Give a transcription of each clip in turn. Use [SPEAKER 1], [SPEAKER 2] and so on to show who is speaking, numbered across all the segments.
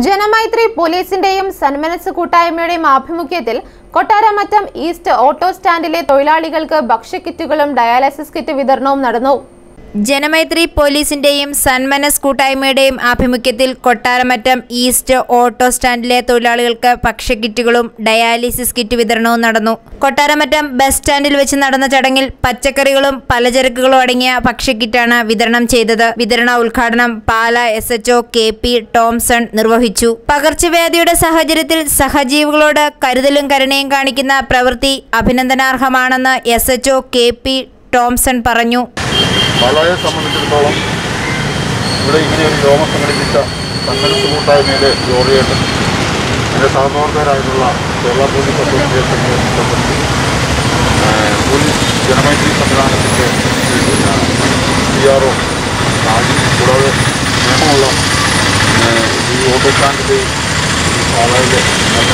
[SPEAKER 1] ജനമൈത്രി പോലീസിന്റെയും സന്മനസ് കൂട്ടായ്മയുടെയും ആഭിമുഖ്യത്തിൽ Kottaramattam east auto സ്റ്റാൻഡിലെ തൊഴിലാളികൾക്ക് ഭക്ഷ്യക്കിറ്റുകളും ഡയാലിസിസ് കിറ്റ് വിതരണവും നടന്നു
[SPEAKER 2] ജനമൈത്രി പോലീസിന്റെയും സന്മനസ് കൂട്ടായ്മയുടെയും ആഭിമുഖ്യത്തിൽ കൊട്ടാരമറ്റം ഈസ്റ്റ് ഓട്ടോ സ്റ്റാൻഡിലെ തൊഴിലാളികൾക്ക് ഭക്ഷ്യക്കിറ്റുകളും ഡയാലിസിസ് കിറ്റ് വിതരണവും നടന്നു കൊട്ടാരമറ്റം ബസ് സ്റ്റാൻഡിൽ വെച്ച് നടന്ന ചടങ്ങിൽ പച്ചക്കറികളും പലചരക്കുകളും അടങ്ങിയ ഭക്ഷ്യക്കിറ്റാണ് വിതരണം ചെയ്തത് വിതരണ ഉദ്ഘാടനം Pala S H O K P Thomson നിർവഹിച്ചു പകർച്ചവ്യാധിയുടെ സാഹചര്യത്തിൽ സഹജീവികളോട് കരുതലും കരുണയും കാണിക്കുന്ന പ്രവൃത്തി അഭിനന്ദനാർഹമാണെന്ന് S H O K P Thomson പറഞ്ഞു
[SPEAKER 3] പാലായെ സംബന്ധിച്ചിടത്തോളം ഇവിടെ ഇങ്ങനെ ഒരു യോഗം സംഘടിപ്പിച്ച സന്മനസ് കൂട്ടായ്മയിലെ ജോറിയേട്ടൻ എൻ്റെ സഹപ്രവർത്തകരായിട്ടുള്ള കേരള പോലീസ് അസോസിയേഷൻ്റെ സംബന്ധിച്ച് പോലീസ് ജനമൈത്രി സംവിധാനത്തിൻ്റെ പി ആർ ഒ രാജി കൂടാതെ സ്നേഹമുള്ള ഏഹ്, ഈ ഓട്ടോ സ്റ്റാൻഡിൻ്റെയും ഈ പാലായിലെ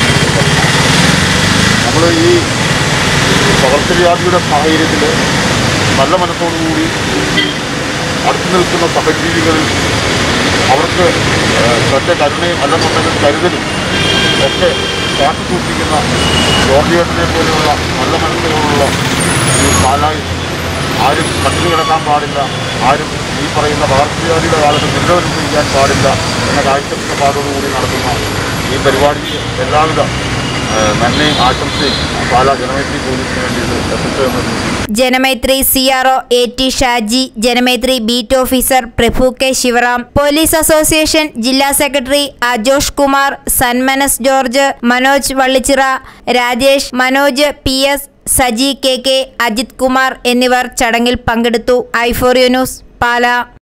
[SPEAKER 3] നമ്മൾ ഈ പകർച്ചവ്യാധിയുടെ സാഹചര്യത്തിൽ നല്ല മനസ്സോടുകൂടി അടുത്തു നിൽക്കുന്ന സഹജീവികളിൽ അവർക്ക് ഒറ്റ കരുണയും അല്ലെന്നുണ്ടെങ്കിൽ കരുതലും ഒക്കെ കാത്തു സൂക്ഷിക്കുന്ന ജോർജിയേട്ടനെ പോലെയുള്ള നല്ല മനസ്സുകളുള്ള ഈ പാലായി ആരും പട്ടിണി കിടക്കാൻ പാടില്ല ആരും ഈ പറയുന്ന പകർച്ചവ്യാധിയുടെ കാലത്ത് ദുരിതമനുഭവിക്കാൻ പാടില്ല എന്ന കാഴ്ചപ്പാടോടുകൂടി നടത്തുന്ന ഈ പരിപാടിക്ക് എല്ലാവിധ ഏഹ്, നന്മയും ആശംസയും പാലാ ജനമൈത്രി പോലീസിന് വേണ്ടിയിട്ട് എത്തിച്ചു എന്നത്
[SPEAKER 2] Janamaithri C R O A T Shaji Janamaithri beat officer Prabhu K Sivaram police association ജില്ലാ secretary Ajosh Kumar Sanmanas George Manoj Vallichira Rajesh Manoj P S Saji K K Ajith Kumar എന്നിവർ ചടങ്ങിൽ പങ്കെടുത്തു ഐഫോറിയോ ന്യൂസ് പാല